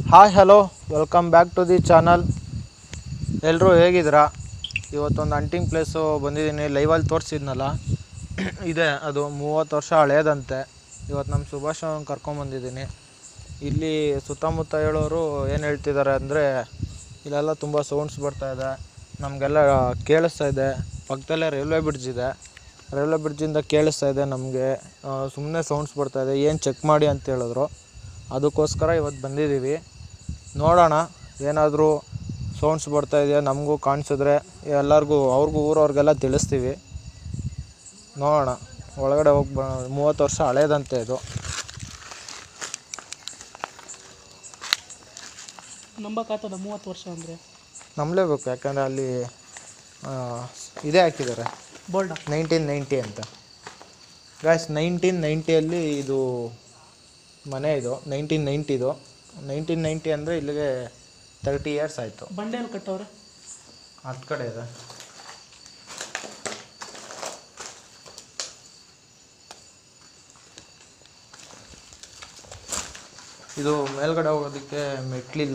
Hi hello welcome back to the channel ಎಲ್ಲರೂ ಹೇಗಿದ್ದೀರಾ ಇವತ್ತೊಂದು ಅಂಟಿಂಗ್ ಪ್ಲೇಸು ಬಂದಿದ್ದೀನಿ ಲೈವಲ್ಲಿ ತೋರಿಸಿದ್ನಲ್ಲ ಇದೆ ಅದು ಮೂವತ್ತು ವರ್ಷ ಹಳೇದಂತೆ ಇವತ್ತು ನಮ್ಮ ಸುಭಾಷ್ ಅವ್ರನ್ನ ಕರ್ಕೊಂಬಂದಿದ್ದೀನಿ ಇಲ್ಲಿ ಸುತ್ತಮುತ್ತ ಹೇಳೋರು ಏನು ಹೇಳ್ತಿದ್ದಾರೆ ಅಂದರೆ ಇಲ್ಲೆಲ್ಲ ತುಂಬ ಸೌಂಡ್ಸ್ ಬರ್ತಾ ಇದೆ ನಮಗೆಲ್ಲ ಕೇಳಿಸ್ತಾ ಇದೆ ಪಕ್ಕದಲ್ಲೇ ರೈಲ್ವೆ ಬ್ರಿಡ್ಜ್ ಇದೆ ರೈಲ್ವೆ ಬ್ರಿಡ್ಜಿಂದ ಕೇಳಿಸ್ತಾ ಇದೆ ನಮಗೆ ಸುಮ್ಮನೆ ಸೌಂಡ್ಸ್ ಬರ್ತಾ ಇದೆ ಏನು ಚೆಕ್ ಮಾಡಿ ಅಂತ ಹೇಳಿದ್ರು ಅದಕ್ಕೋಸ್ಕರ ಇವತ್ತು ಬಂದಿದ್ದೀವಿ ನೋಡೋಣ ಏನಾದರೂ ಸೌಂಡ್ಸ್ ಬರ್ತಾ ಇದೆಯಾ ನಮಗೂ ಕಾಣಿಸಿದ್ರೆ ಎಲ್ಲರಿಗೂ ಅವ್ರಿಗೂ ಊರವ್ರಿಗೆಲ್ಲ ತಿಳಿಸ್ತೀವಿ ನೋಡೋಣ ಒಳಗಡೆ ಹೋಗಿ ಬ ಮೂವತ್ತು ವರ್ಷ ಹಳೇದಂತೆ ಇದು ನಂಬಕ್ಕಾಗ್ತದ ಮೂವತ್ತು ವರ್ಷ ಅಂದರೆ ನಂಬಲೇಬೇಕು ಯಾಕಂದರೆ ಅಲ್ಲಿ ಆ, ಇದೇ ಹಾಕಿದ್ದಾರೆ ಬೋಲ್ಡ ನೈನ್ಟೀನ್ ನೈಂಟಿ ಅಂತ ಗಾಯ್ಸ್ ನೈನ್ಟೀನ್ ನೈಂಟಿಯಲ್ಲಿ ಇದು ಮನೆ ಇದು ನೈನ್ಟೀನ್ ನೈಂಟಿದು ನೈನ್ಟೀನ್ ನೈಂಟಿ ಅಂದರೆ ಇಲ್ಲಿಗೆ ತರ್ಟಿ ಇಯರ್ಸ್ ಆಯಿತು ಬಂಡೆಯಲ್ಲಿ ಕಟ್ಟವ್ರೆ ಹತ್ತು ಕಡೆ ಇದೆ ಇದು ಮೇಲ್ಗಡೆ ಹೋಗೋದಕ್ಕೆ ಮೆಟ್ಲಿಲ್ಲ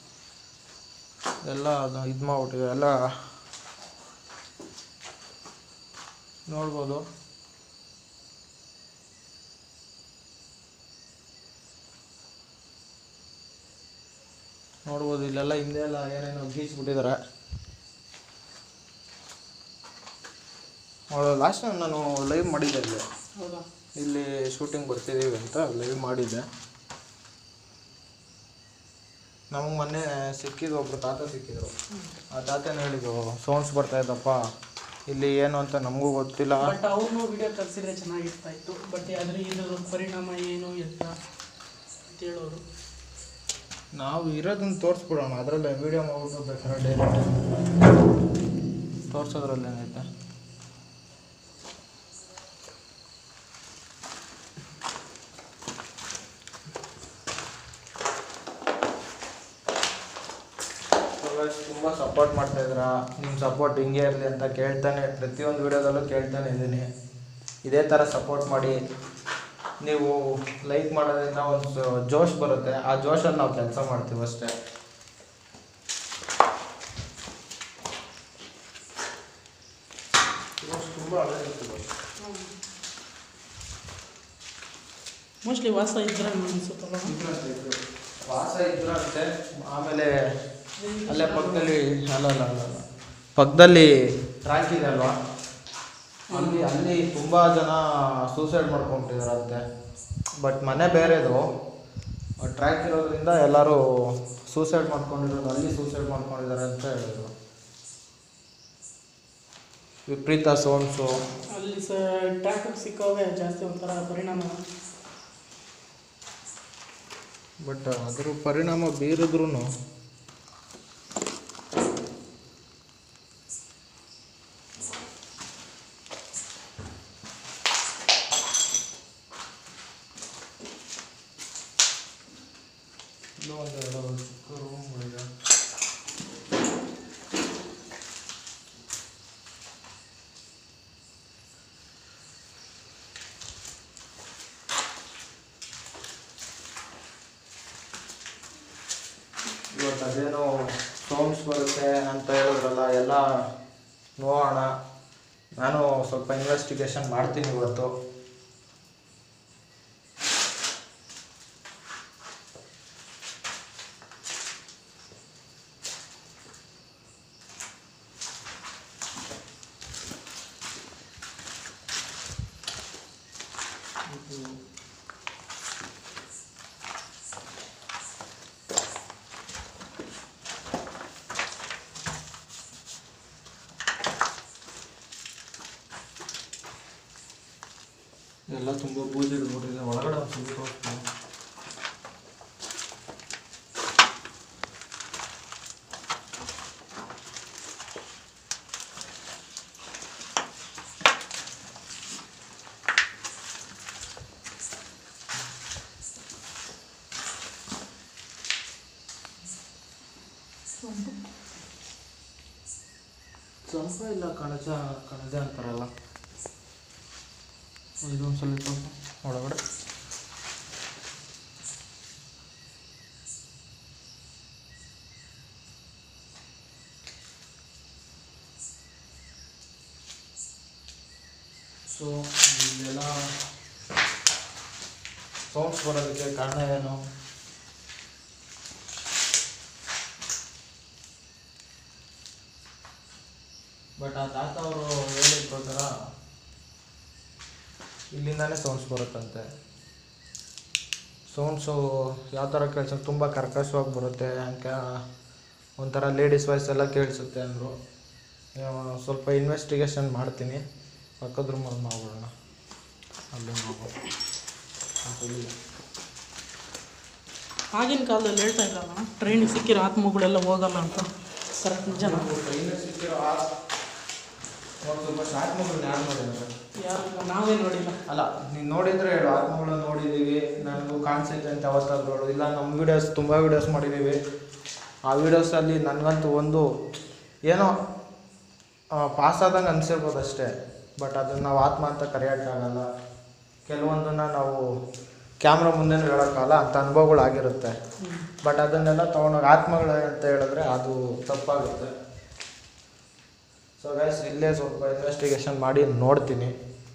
ಎಲ್ಲ ಅದು ಇದು ಮಾಡ್ಬಿಟ್ಟಿದೆ ಎಲ್ಲ ನೋಡ್ಬೋದು ನೋಡ್ಬೋದು ಇಲ್ಲೆಲ್ಲ ಹಿಂದೆ ಎಲ್ಲ ಏನೇನೋ ಗೀಚ್ಬಿಟ್ಟಿದ್ದಾರೆ ಲಾಸ್ಟ್ ಟೈಮ್ ನಾನು ಲೈವ್ ಮಾಡಿದ್ದೆ ಇಲ್ಲಿ ಹೌದಾ ಇಲ್ಲಿ ಶೂಟಿಂಗ್ ಬರ್ತಿದ್ದೀವಿ ಅಂತ ಲೈವ್ ಮಾಡಿದ್ದೆ ನಮಗೆ ಮೊನ್ನೆ ಸಿಕ್ಕಿದ್ರು ಒಬ್ರು ತಾತ ಸಿಕ್ಕಿದ್ರು ಆ ತಾತನ ಹೇಳಿದ್ರು ಸೌಂಡ್ಸ್ ಬರ್ತಾ ಇದ್ದಪ್ಪ ಇಲ್ಲಿ ಏನು ಅಂತ ನಮಗೂ ಗೊತ್ತಿಲ್ಲ ಬಟ್ ಅವ್ರನ್ನೂ ವಿಡಿಯೋ ಕಳ್ಸಿದ್ರೆ ಚೆನ್ನಾಗಿರ್ತಾ ಇತ್ತು ಬಟ್ ಆದರೆ ಇದರ ಪರಿಣಾಮ ಏನು ಎತ್ತ ಅಂತ ಹೇಳೋರು ನಾವು ಇರೋದನ್ನ ತೋರಿಸ್ಬಿಡೋಣ ಅದರಲ್ಲೇ ವೀಡಿಯೋ ಮಾಡ್ಬಿಟ್ಟು ಬೇಕಾದ್ರೆ ಡೈರೆಕ್ಟ್ ತೋರಿಸೋದ್ರಲ್ಲಿ ಏನೈತೆ ತುಂಬ ಸಪೋರ್ಟ್ ಮಾಡ್ತಾ ಇದ್ದೀರಾ ನಿಮ್ಮ ಸಪೋರ್ಟ್ ಹಿಂಗೆ ಇರಲಿ ಅಂತ ಕೇಳ್ತಾನೆ ಪ್ರತಿಯೊಂದು ವಿಡಿಯೋದಲ್ಲೂ ಕೇಳ್ತಾನೆ ಇದ್ದೀನಿ ಇದೇ ಥರ ಸಪೋರ್ಟ್ ಮಾಡಿ ನೀವು ಲೈಕ್ ಮಾಡೋದ್ರಿಂದ ಒಂದು ಸ- ಜೋಶ್ ಬರುತ್ತೆ ಆ ಜೋಶಲ್ಲಿ ನಾವು ಕೆಲಸ ಮಾಡ್ತೀವಿ ಅಷ್ಟೇ ತುಂಬ ಮೋಸ್ಟ್ಲಿ ವಾಸ ಇದ್ರೆ ಅನಿಸುತ್ತಲ್ಲ ವಾಸ ಇದ್ರಂತೆ ಆಮೇಲೆ ಅಲ್ಲೇ ಪಕ್ಕದಲ್ಲಿ ಅಲ್ಲ ಅಲ್ಲ ಅಲ್ಲ ಅಲ್ಲ. ಪಕ್ಕದಲ್ಲಿ ಟ್ರ್ಯಾಕ್ ಇದೆ ಅಲ್ವಾ ಅಲ್ಲಿ ಅಲ್ಲಿ ತುಂಬ ಜನ ಸೂಸೈಡ್ ಮಾಡ್ಕೊಂಬಿಟ್ಟಿದಾರಂತೆ ಬಟ್ ಮನೆ ಬೇರೆದು ಟ್ರ್ಯಾಕ್ ಇರೋದ್ರಿಂದ ಎಲ್ಲರೂ ಸೂಸೈಡ್ ಮಾಡ್ಕೊಂಡಿರೋದು ಅಲ್ಲಿ ಸೂಸೈಡ್ ಮಾಡ್ಕೊಂಡಿದ್ದಾರೆ ಅಂತ ಹೇಳಿದ್ರು ವಿಪರೀತ ಸೌಂಡ್ಸು ಅಲ್ಲಿ ಸ ಟ್ಯಾಕ್ಟರ್ ಸಿಕ್ಕೋವೆ ಜಾಸ್ತಿ ಒಂಥರ ಪರಿಣಾಮ ಬಟ್ ಅದ್ರ ಪರಿಣಾಮ ಬೀರಿದ್ರೂ ಒಂದೆರಡು ಚಿಕ್ಕ ರೂಮ್ಗಳಿದೆ ಇವತ್ತು ಅದೇನೋ ಸೌಂಡ್ಸ್ ಬರುತ್ತೆ ಅಂತ ಹೇಳಿದ್ರಲ್ಲ ಎಲ್ಲ ನೋಡೋಣ ನಾನು ಸ್ವಲ್ಪ ಇನ್ವೆಸ್ಟಿಗೇಷನ್ ಮಾಡ್ತೀನಿ ಇವತ್ತು ಎಲ್ಲ ತುಂಬ ಬೂದಿ ಹಿಡ್ಬಿಟ್ಟಿದೆ ಒಳಗಡೆ ಒಂದು ಸ್ವಲ್ಪ ತೋರಿಸ್ತೀನಿ ಸ್ವಲ್ಪ ಇಲ್ಲ ಕಣಜ ಕಣಜ ಅಂತಾರಲ್ಲ ಇದೊಂದು ಸಲ ತೋರ್ಸು ಒಳಗಡೆ ಸೊ ಇಲ್ಲೆಲ್ಲ ಸೌಂಡ್ಸ್ ಬರೋದಕ್ಕೆ ಕಾರಣ ಏನು ಬಟ್ ಆ ತಾತ ಅವರು ಹೇಳಿದ ಪ್ರಕಾರ ಇಲ್ಲಿಂದಾನೇ ಸೌಂಡ್ಸ್ ಬರುತ್ತಂತೆ ಸೌಂಡ್ಸು ಯಾವ ಥರ ಕೇಳಿಸುತ್ತೆ ತುಂಬ ಕರ್ಕಶವಾಗಿ ಬರುತ್ತೆ ಅಂಕ ಒಂಥರ ಲೇಡೀಸ್ ವಾಯ್ಸ್ ಎಲ್ಲ ಕೇಳಿಸುತ್ತೆ ಅಂದರು ಸ್ವಲ್ಪ ಇನ್ವೆಸ್ಟಿಗೇಷನ್ ಮಾಡ್ತೀನಿ ಪಕ್ಕದ ರೂಮಲ್ಲಿ ಮಾಡ್ಬಿಡೋಣ ಅಲ್ಲಿ ಮಾಡ್ಬೋದು ಅಂತೇಳಿ ಆಗಿನ ಕಾಲದಲ್ಲಿ ಹೇಳ್ತಾ ಇದ್ರಲ್ಲ ಟ್ರೈನಿಗೆ ಸಿಕ್ಕಿರೋ ಆತ್ಮಗಳೆಲ್ಲ ಹೋಗಲ್ಲ ಅಂತ ಕರೆಕ್ಟ್ ನಿಜನಾ ಟ್ರೈನಲ್ಲಿ ಸಿಕ್ಕಿರೋ ಆ ಒಂದು ತುಂಬ ಆತ್ಮಗಳನ್ನ ಯಾರು ಮಾಡಿದ್ದಾರೆ ಯಾರು ನಾವೇ ನೋಡಿಲ್ಲ ಅಲ್ಲ ನೀನು ನೋಡಿದ್ರೆ ಹೇಳು ಆತ್ಮಗಳನ್ನ ನೋಡಿದ್ದೀವಿ ನನಗೂ ಕಾಣಿಸೈತೆ ಅಂತ ಯಾವತ್ತಾದ್ರೂ ಹೇಳು ಇಲ್ಲ ನಮ್ಮ ವೀಡಿಯೋಸ್ ತುಂಬ ವೀಡಿಯೋಸ್ ಮಾಡಿದ್ದೀವಿ ಆ ವೀಡಿಯೋಸಲ್ಲಿ ನನಗಂತೂ ಒಂದು ಏನೋ ಪಾಸ್ ಆದಂಗೆ ಅನಿಸಿರ್ಬೋದು ಅಷ್ಟೇ ಬಟ್ ಅದನ್ನು ನಾವು ಆತ್ಮ ಅಂತ ಕರೆಯೋಕ್ಕಾಗಲ್ಲ ಕೆಲವೊಂದನ್ನು ನಾವು ಕ್ಯಾಮ್ರಾ ಮುಂದೆನೂ ಹೇಳೋಕ್ಕಾಗಲ್ಲ ಅಂಥ ಅನುಭವಗಳಾಗಿರುತ್ತೆ ಬಟ್ ಅದನ್ನೆಲ್ಲ ತೊಗೊಂಡೋಗಿ ಆತ್ಮಗಳು ಅಂತ ಹೇಳಿದ್ರೆ ಅದು ತಪ್ಪಾಗುತ್ತೆ ಸೊ ಗೈಸ್ ಇಲ್ಲೇ ಸ್ವಲ್ಪ ಇನ್ವೆಸ್ಟಿಗೇಷನ್ ಮಾಡಿ ನೋಡ್ತೀನಿ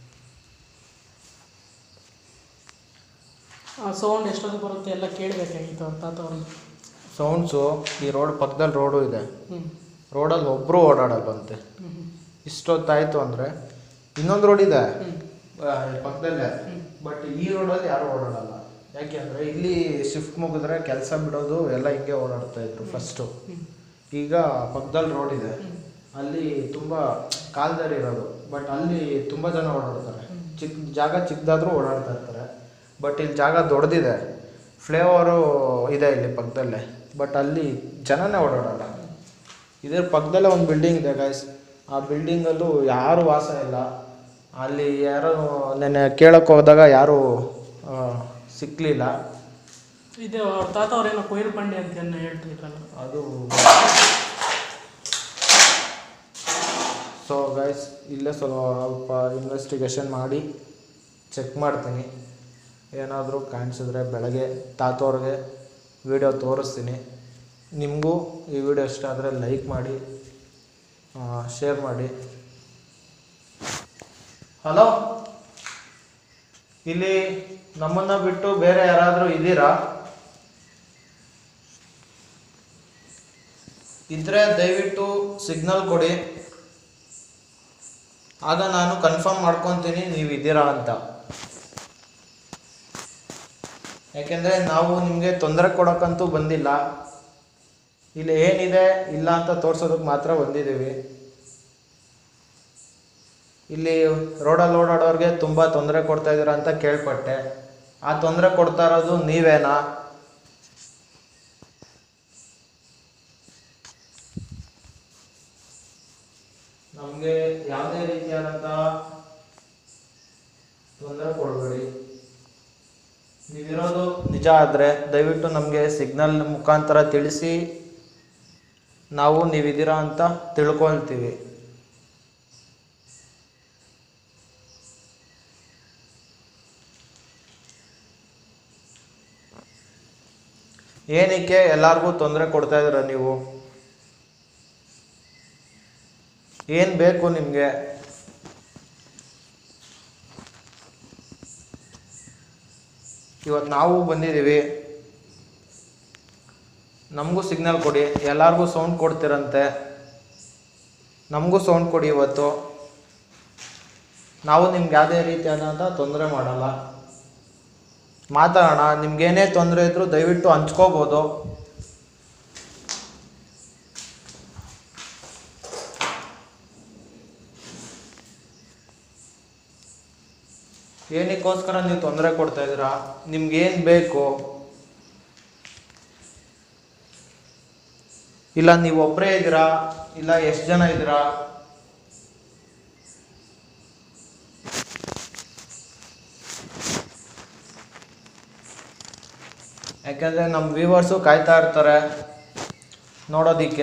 ಆ ಸೌಂಡ್ ಎಷ್ಟೊತ್ತು ಬರುತ್ತೆ ಎಲ್ಲ ಕೇಳಬೇಕಾಗಿತ್ತು ಅವ್ರ ತಾತ ಅವ್ರಿಗೆ ಸೌಂಡ್ಸು ಈ ರೋಡ್ ಪಕ್ಕದಲ್ಲಿ ರೋಡು ಇದೆ ಹ್ಞೂ ರೋಡಲ್ಲಿ ಒಬ್ಬರು ಓಡಾಡಲ್ವಂತೆ ಹ್ಞೂ ಹ್ಞೂ ಇಷ್ಟೊತ್ತಾಯಿತು ಅಂದರೆ ಇನ್ನೊಂದು ರೋಡ್ ಇದೆ ಹ್ಞೂ ಆ, ಪಕ್ಕದಲ್ಲೇ ಹ್ಮ್. ಬಟ್ ಈ ರೋಡಲ್ಲಿ ಯಾರು ಓಡಾಡಲ್ಲ ಯಾಕೆಂದರೆ ಇಲ್ಲಿ ಶಿಫ್ಟ್ ಮುಗಿದ್ರೆ ಕೆಲಸ ಬಿಡೋದು ಎಲ್ಲ ಹಿಂಗೆ ಓಡಾಡ್ತಾ ಇದ್ರು ಫಸ್ಟು ಹ್ಞೂ ಈಗ ಪಕ್ಕದಲ್ಲಿ ರೋಡ್ ಇದೆ ಹ್ಮ್. ಅಲ್ಲಿ ತುಂಬ ಕಾಲ್ದಾರಿ ಇರೋದು ಬಟ್ ಅಲ್ಲಿ ತುಂಬ ಜನ ಓಡಾಡ್ತಾರೆ ಹ್ಮ್. ಚಿಕ್ಕ ಜಾಗ ಚಿಕ್ಕದಾದ್ರೂ ಓಡಾಡ್ತಾ ಇರ್ತಾರೆ ಬಟ್ ಇಲ್ಲಿ ಜಾಗ ದೊಡ್ಡದಿದೆ ಫ್ಲೇವರು ಇದೆ ಇಲ್ಲಿ ಪಕ್ಕದಲ್ಲೇ ಬಟ್ ಅಲ್ಲಿ ಜನನೇ ಓಡಾಡಲ್ಲ ಇದ್ರ ಪಕ್ಕದಲ್ಲೇ ಒಂದು ಬಿಲ್ಡಿಂಗ್ ಇದೆ ಗೈಸ್ ಆ ಬಿಲ್ಡಿಂಗಲ್ಲೂ ಯಾರು ವಾಸ ಇಲ್ಲ ಅಲ್ಲಿ ಯಾರು ನೆನ್ನೆ ಕೇಳಕ್ಕೆ ಹೋದಾಗ ಯಾರೂ ಆ, ಸಿಕ್ಕಲಿಲ್ಲ ಇದು ಅವ್ರ ತಾತ ಅವ್ರೇನೋ ಕೊಯ್ಲು ಬಂಡಿ ಅಂತ ಏನೋ ಹೇಳ್ತಿದ್ರಲ್ಲ ಅದು ಸೊ ಗೈಸ್ ಇಲ್ಲೇ ಸ್ವಲ್ಪ ಇನ್ವೆಸ್ಟಿಗೇಷನ್ ಮಾಡಿ ಚೆಕ್ ಮಾಡ್ತೀನಿ ಏನಾದರೂ ಕಾಣಿಸಿದ್ರೆ ಬೆಳಗ್ಗೆ ತಾತವ್ರಿಗೆ ವಿಡಿಯೋ ತೋರಿಸ್ತೀನಿ ನಿಮಗೂ ಈ ವಿಡಿಯೋ ಇಷ್ಟ ಆದರೆ ಲೈಕ್ ಮಾಡಿ ಶೇರ್ ಮಾಡಿ ಹಲೋ ಇಲ್ಲಿ ನಮ್ಮನ್ನು ಬಿಟ್ಟು ಬೇರೆ ಯಾರಾದರೂ ಇದ್ದೀರಾ ಇದ್ರೆ ದಯವಿಟ್ಟು ಸಿಗ್ನಲ್ ಕೊಡಿ ಆಗ ನಾನು ಕನ್ಫರ್ಮ್ ಮಾಡ್ಕೊತೀನಿ ನೀವು ಇದ್ದೀರಾ ಅಂತ ಯಾಕೆಂದರೆ ನಾವು ನಿಮಗೆ ತೊಂದರೆ ಕೊಡೋಕ್ಕಂತೂ ಬಂದಿಲ್ಲ ಇಲ್ಲಿ ಏನಿದೆ ಇಲ್ಲ ಅಂತ ತೋರ್ಸೋದಕ್ಕೆ ಮಾತ್ರ ಬಂದಿದ್ದೀವಿ ಇಲ್ಲಿ ರೋಡಲ್ಲಿ ಓಡಾಡೋರಿಗೆ ತುಂಬ ತೊಂದರೆ ಕೊಡ್ತಾ ಇದ್ದೀರಾ ಅಂತ ಕೇಳ್ಪಟ್ಟೆ ಆ ತೊಂದರೆ ಕೊಡ್ತಾ ಇರೋದು ನೀವೇನಾ ನಮಗೆ ಯಾವುದೇ ರೀತಿಯಾದಂತಹ ತೊಂದರೆ ಕೊಡಬೇಡಿ ನೀವಿರೋದು ನಿಜ ಆದರೆ ದಯವಿಟ್ಟು ನಮಗೆ ಸಿಗ್ನಲ್ ಮುಖಾಂತರ ತಿಳಿಸಿ ನಾವು ನೀವಿದ್ದೀರಾ ಅಂತ ತಿಳ್ಕೊಳ್ತೀವಿ ಏನಕ್ಕೆ ಎಲ್ಲರಿಗೂ ತೊಂದರೆ ಕೊಡ್ತಾ ಇದ್ದೀರಾ ನೀವು ಏನು ಬೇಕು ನಿಮಗೆ ಇವತ್ತು ನಾವು ಬಂದಿದ್ದೀವಿ ನಮಗೂ ಸಿಗ್ನಲ್ ಕೊಡಿ ಎಲ್ಲರಿಗೂ ಸೌಂಡ್ ಕೊಡ್ತಿರಂತೆ ನಮಗೂ ಸೌಂಡ್ ಕೊಡಿ ಇವತ್ತು ನಾವು ನಿಮ್ಗೆ ಯಾವುದೇ ರೀತಿಯಾದಂಥ ತೊಂದರೆ ಮಾಡಲ್ಲ ಮಾತಾಡೋಣ ನಿಮ್ಗೇನೇ ತೊಂದರೆ ಇದ್ದರೂ ದಯವಿಟ್ಟು ಹಂಚ್ಕೋಬೋದು ಏನಕ್ಕೋಸ್ಕರ ನೀವು ತೊಂದರೆ ಕೊಡ್ತಾ ಇದ್ದೀರಾ ನಿಮ್ಗೇನು ಬೇಕು ಇಲ್ಲ ನೀವು ಒಬ್ಬರೇ ಇದ್ದೀರಾ ಇಲ್ಲ ಎಷ್ಟು ಜನ ಇದ್ದೀರಾ ಯಾಕೆಂದರೆ ನಮ್ಮ ವ್ಯೂವರ್ಸು ಕಾಯ್ತಾ ಇರ್ತಾರೆ ನೋಡೋದಕ್ಕೆ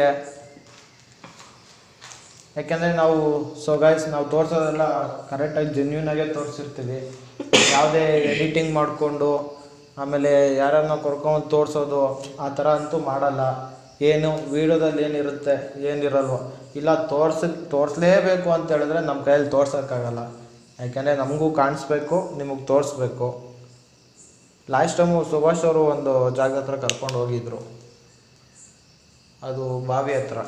ಯಾಕೆಂದರೆ ನಾವು ಸೊ ಗೈಸ್ ನಾವು ತೋರಿಸೋದೆಲ್ಲ ಕರೆಕ್ಟಾಗಿ ಜೆನ್ಯೂನಾಗೆ ತೋರಿಸಿರ್ತೀವಿ ಯಾವುದೇ ಎಡಿಟಿಂಗ್ ಮಾಡಿಕೊಂಡು ಆಮೇಲೆ ಯಾರನ್ನ ಕರ್ಕೊಂಡು ತೋರಿಸೋದು ಆ ಥರ ಅಂತೂ ಮಾಡಲ್ಲ ಏನು ವೀಡಿಯೋದಲ್ಲಿ ಏನಿರುತ್ತೆ ಏನಿರಲ್ವೋ ಇಲ್ಲ ತೋರ್ಸಿ ತೋರಿಸ್ಲೇಬೇಕು ಅಂತ ಹೇಳಿದ್ರೆ ನಮ್ಮ ಕೈಯಲ್ಲಿ ತೋರ್ಸೋಕ್ಕಾಗಲ್ಲ ಯಾಕೆಂದರೆ ನಮಗೂ ಕಾಣಿಸ್ಬೇಕು ನಿಮಗೆ ತೋರಿಸ್ಬೇಕು ಲಾಸ್ಟ್ ಟೈಮು ಸುಭಾಷ್ ಅವರು ಒಂದು ಜಾಗದ ಹತ್ರ ಕರ್ಕೊಂಡು ಹೋಗಿದ್ರು ಅದು ಬಾವಿ ಹತ್ರ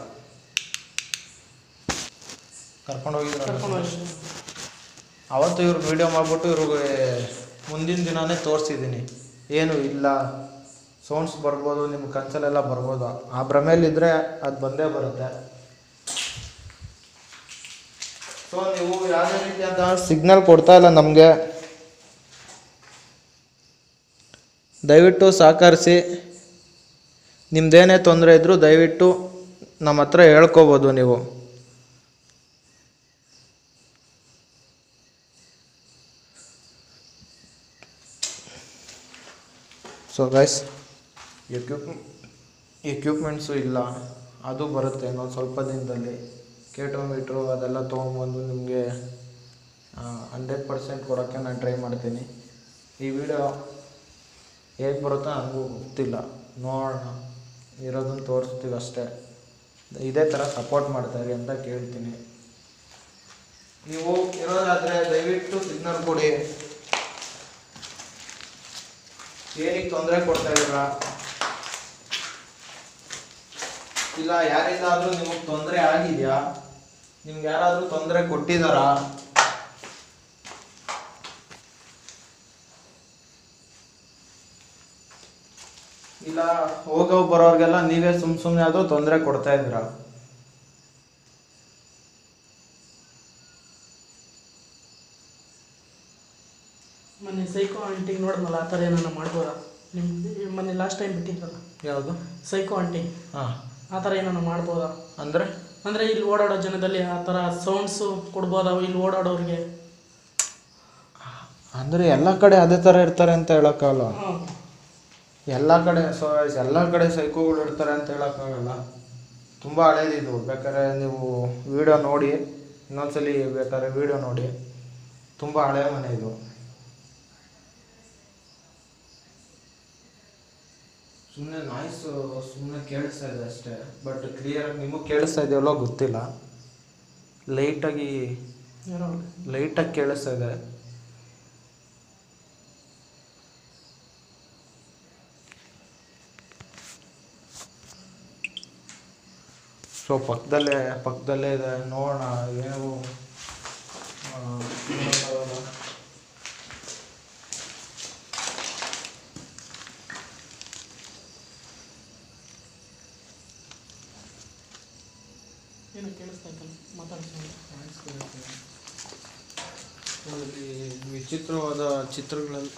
ಕರ್ಕೊಂಡು ಹೋಗಿದ್ರು ಕರ್ಕೊಂಡು ಹೋಗಿ ಅವತ್ತು ಇವ್ರಿಗೆ ವಿಡಿಯೋ ಮಾಡಿಬಿಟ್ಟು ಇವ್ರಿಗೆ ಮುಂದಿನ ದಿನವೇ ತೋರಿಸಿದ್ದೀನಿ ಏನು ಇಲ್ಲ ಸೌಂಡ್ಸ್ ಬರ್ಬೋದು ನಿಮ್ಮ ಕನ್ಸಲ್ಲೆಲ್ಲ ಬರ್ಬೋದು ಆ ಭ್ರಮೆಯಲ್ಲಿದ್ದರೆ ಅದು ಬಂದೇ ಬರುತ್ತೆ ಸೊ ನೀವು ಯಾವುದೇ ರೀತಿಯಾದ ಸಿಗ್ನಲ್ ಕೊಡ್ತಾ ಇಲ್ಲ ನಮಗೆ ದಯವಿಟ್ಟು ಸಹಕರಿಸಿ ನಿಮ್ದೇನೇ ತೊಂದರೆ ಇದ್ದರೂ ದಯವಿಟ್ಟು ನಮ್ಮ ಹತ್ರ ಹೇಳ್ಕೊಬೋದು ನೀವು ಸೊ ಗೈಸ್ ಎಕ್ವಿಪ್ ಎಕ್ವಿಪ್ಮೆಂಟ್ಸು ಇಲ್ಲ ಅದು ಬರುತ್ತೆ ಇನ್ನೊಂದು ಸ್ವಲ್ಪ ದಿನದಲ್ಲಿ ಕೇಟೋಮೀಟ್ರು ಅದೆಲ್ಲ ತೊಗೊಂಬಂದು ನಿಮಗೆ ಹಂಡ್ರೆಡ್ ಪರ್ಸೆಂಟ್ ಕೊಡೋಕ್ಕೆ ನಾನು ಟ್ರೈ ಮಾಡ್ತೀನಿ ಈ ವಿಡಿಯೋ ಹೇಗೆ ಬರುತ್ತೋ ನನಗೂ ಗೊತ್ತಿಲ್ಲ ನೋಡೋಣ ಇರೋದನ್ನು ತೋರಿಸ್ತೀವಿ ಅಷ್ಟೇ ಇದೇ ಥರ ಸಪೋರ್ಟ್ ಮಾಡ್ತಾಯಿರಿ ಅಂತ ಕೇಳ್ತೀನಿ ನೀವು ಇರೋದಾದರೆ ದಯವಿಟ್ಟು ಸಿಗ್ನಲ್ ಕೊಡಿ ಏನಕ್ಕೆ ತೊಂದರೆ ಕೊಡ್ತಾ ಇದ್ದೀರಾ ಇಲ್ಲ ಯಾರಿಂದಾದ್ರೂ ನಿಮಗೆ ತೊಂದರೆ ಆಗಿದೆಯಾ ನಿಮ್ಗೆ ಯಾರಾದರೂ ತೊಂದರೆ ಕೊಟ್ಟಿದ್ದಾರಾ ಇಲ್ಲ ಹೋಗೋ ಬರೋರ್ಗೆಲ್ಲ ನೀವೇ ಸುಮ್ ಸುಮ್ಮನೆ ಆದರೂ ತೊಂದರೆ ಕೊಡ್ತಾ ಇದ್ದೀರಾ ಮೊನ್ನೆ ಸೈಕೋ ಆಂಟಿಗೆ ನೋಡಿದ್ನಲ್ಲ ಆ ಥರ ಏನಾರ ಮಾಡ್ಬೋದಾ ನಿಮ್ದು ಮೊನ್ನೆ ಲಾಸ್ಟ್ ಟೈಮ್ ಬಿಟ್ಟಿದ್ರಲ್ಲ ಯಾವುದು ಸೈಕೋ ಆಂಟಿ ಹಾಂ ಆ ಥರ ಏನಾರ ಮಾಡ್ಬೋದಾ ಅಂದರೆ ಅಂದರೆ ಇಲ್ಲಿ ಓಡಾಡೋ ಜನದಲ್ಲಿ ಆ ಥರ ಸೌಂಡ್ಸು ಕೊಡ್ಬೋದಾ ಇಲ್ಲಿ ಓಡಾಡೋರಿಗೆ ಅಂದರೆ ಎಲ್ಲ ಕಡೆ ಅದೇ ಥರ ಇರ್ತಾರೆ ಅಂತ ಹೇಳೋಕ್ಕಾಗಲ್ಲ ಹಾಂ ಎಲ್ಲ ಕಡೆ ಸೊ ಎಲ್ಲ ಕಡೆ ಸೈಕೋಗಳು ಇರ್ತಾರೆ ಅಂತ ಹೇಳೋಕ್ಕಾಗಲ್ಲ ತುಂಬ ಹಳೇದಿದು ಬೇಕಾದ್ರೆ ನೀವು ವಿಡಿಯೋ ನೋಡಿ ಇನ್ನೊಂದ್ಸಲಿ ಬೇಕಾದ್ರೆ ವಿಡಿಯೋ ನೋಡಿ ತುಂಬ ಹಳೆಯ ಮನೆ ಇದು ಸುಮ್ಮನೆ ನಾಯ್ಸು ಸುಮ್ಮನೆ ಕೇಳಿಸ್ತಾ ಇದೆ ಅಷ್ಟೇ ಬಟ್ ಕ್ಲಿಯರಾಗಿ ನಿಮಗೆ ಕೇಳಿಸ್ತಾ ಇದೆಯಲ್ಲೋ ಗೊತ್ತಿಲ್ಲ ಲೈಟಾಗಿ ಯಾರೋ ಲೈಟಾಗಿ ಕೇಳಿಸ್ತಾ ಇದೆ ಸೊ ಪಕ್ಕದಲ್ಲೇ ಪಕ್ಕದಲ್ಲೇ ಇದೆ ನೋಡೋಣ ಏನು ಆ, ನೋಡೋಕ್ಕಾಗಲ್ಲ. ಏನೋ ಕೇಳಿಸ್ತಾ ಇತ್ತಲ್ಲ ಮಾತಾಡ್ತೀನಿ ಇಲ್ಲಿ ವಿಚಿತ್ರವಾದ ಚಿತ್ರಗಳಲ್ಲಿ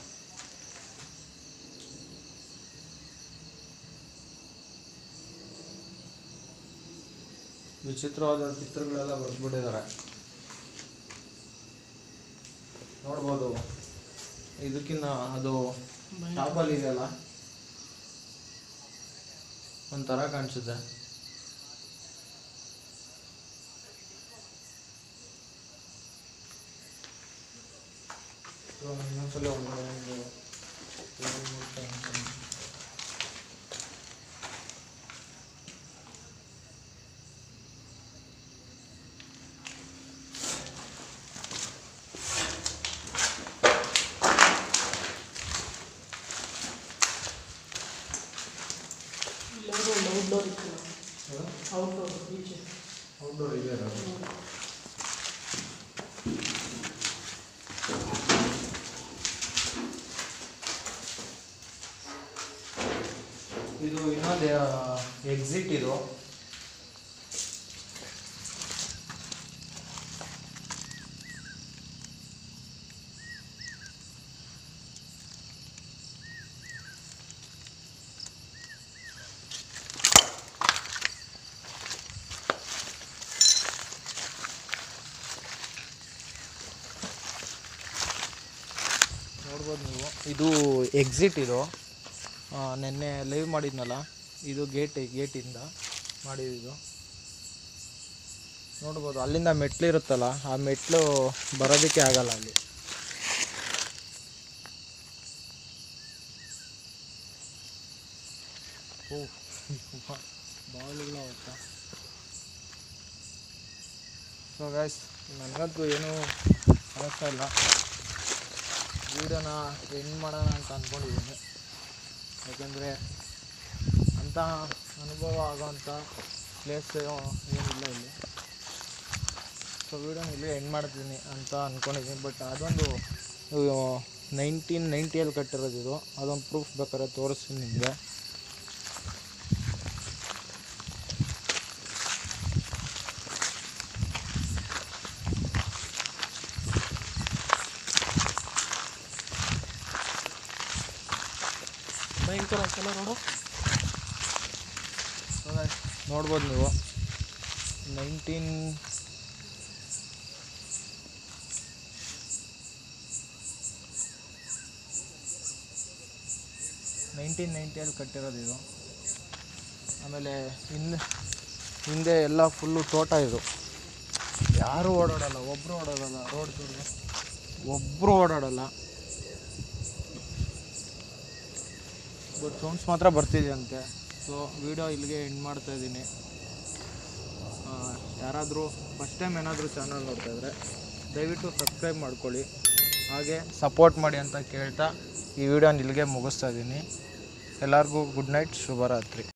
ವಿಚಿತ್ರವಾದ ಚಿತ್ರಗಳೆಲ್ಲ ಬರೆದ್ಬಿಟ್ಟಿದ್ದಾರೆ ನೋಡ್ಬೋದು ಇದಕ್ಕಿನ್ನ ಅದು ಟಾಪಲ್ಲಿ ಇದೆಯಲ್ಲ ಒಂಥರ ಕಾಣಿಸುತ್ತೆ ಸೊ ಇನ್ನೊಂದ್ಸಲ ಒಂದು ಒಂದು ಎರಡು ಮೂರು time ಇಲ್ಲಾದ್ರೂ ಒಂದು ಔಟ್ಡೋರ್ ಇತ್ತಲ್ಲ ಔಟ್ಡೋರ್ ಈಚೆ ಔಟ್ಡೋರ್ ಇದೆ ಇದು ಇನ್ನೊಂದು ಎಕ್ಸಿಟ್ ಇದು ನೋಡ್ಬೋದು ನೀವು ಇದು ಎಕ್ಸಿಟ್ ಇದು ಆ, ನೆನ್ನೆ ಲೈವ್ ಮಾಡಿದ್ನಲ್ಲ ಇದು ಗೇಟ್ ಗೇಟಿಂದ ಮಾಡಿದ್ದು ನೋಡ್ಬೋದು ಅಲ್ಲಿಂದ ಮೆಟ್ಲು ಇರುತ್ತಲ್ಲ ಆ ಮೆಟ್ಲು ಬರೋದಕ್ಕೆ ಆಗಲ್ಲ ಅಲ್ಲಿ ಓ ಬಾಳೆಲ್ಲ ಅವತ್ತ ಸೊ ಗಾಯ್ಸ್ ನನಗಂತೂ ಏನೂ ಬರ್ತಾ ಇಲ್ಲ ವೀಡಿಯೋನ ಎಂಡ್ ಮಾಡೋಣ ಅಂತ ಅಂದ್ಕೊಂಡಿದ್ದೀನಿ ಯಾಕೆಂದರೆ ಅಂಥ ಅನುಭವ ಆಗೋವಂಥ ಪ್ಲೇಸ್ ಏನಿಲ್ಲ ಇಲ್ಲಿ ಸೊ ವೀಡಿಯೋನ ಇಲ್ಲಿ ಎಂಡ್ ಮಾಡ್ತೀನಿ ಅಂತ ಅಂದ್ಕೊಂಡಿದ್ದೀನಿ ಬಟ್ ಅದೊಂದು ನೈನ್ಟೀನ್ ನೈಂಟಿಯಲ್ಲಿ ಕಟ್ಟಿರೋದು ಇದು ಅದೊಂದು ಪ್ರೂಫ್ ಬೇಕಾದ್ರೆ ತೋರಿಸ್ತೀನಿ ನಿಮಗೆ ಭಯಂಕರ ಐತಲ್ಲ ನೋಡು ನೋಡ್ಬೋದು ನೀವು ನೈನ್ಟೀನ್ ನೈನ್ಟೀನ್ ನೈಂಟಿಯಲ್ಲಿ ಕಟ್ಟಿರೋದು ಇದು ಆಮೇಲೆ ಹಿಂದೆ ಹಿಂದೆ ಎಲ್ಲ ಫುಲ್ಲು ತೋಟ ಇದು ಯಾರೂ ಓಡಾಡಲ್ಲ ಒಬ್ಬರು ಓಡಾಡಲ್ಲ ರೋಡ್ ತುರ್ದು ಒಬ್ಬರು ಓಡಾಡಲ್ಲ ಬಟ್ ಸೌಂಡ್ಸ್ ಮಾತ್ರ ಬರ್ತಿದೆಯಂತೆ ಸೊ ವಿಡಿಯೋ ಇಲ್ಲಿಗೆ ಎಂಡ್ ಮಾಡ್ತಾ ಇದ್ದೀನಿ ಯಾರಾದರೂ ಫಸ್ಟ್ ಟೈಮ್ ಏನಾದರೂ ಚಾನಲ್ ನೋಡ್ತಾ ಇದ್ರೆ ದಯವಿಟ್ಟು ಸಬ್ಸ್ಕ್ರೈಬ್ ಮಾಡ್ಕೊಳ್ಳಿ ಹಾಗೆ ಸಪೋರ್ಟ್ ಮಾಡಿ ಅಂತ ಕೇಳ್ತಾ ಈ ವಿಡಿಯೋನ ಇಲ್ಲಿಗೆ ಮುಗಿಸ್ತಾ ಇದ್ದೀನಿ ಎಲ್ಲರಿಗೂ ಗುಡ್ ನೈಟ್ ಶುಭರಾತ್ರಿ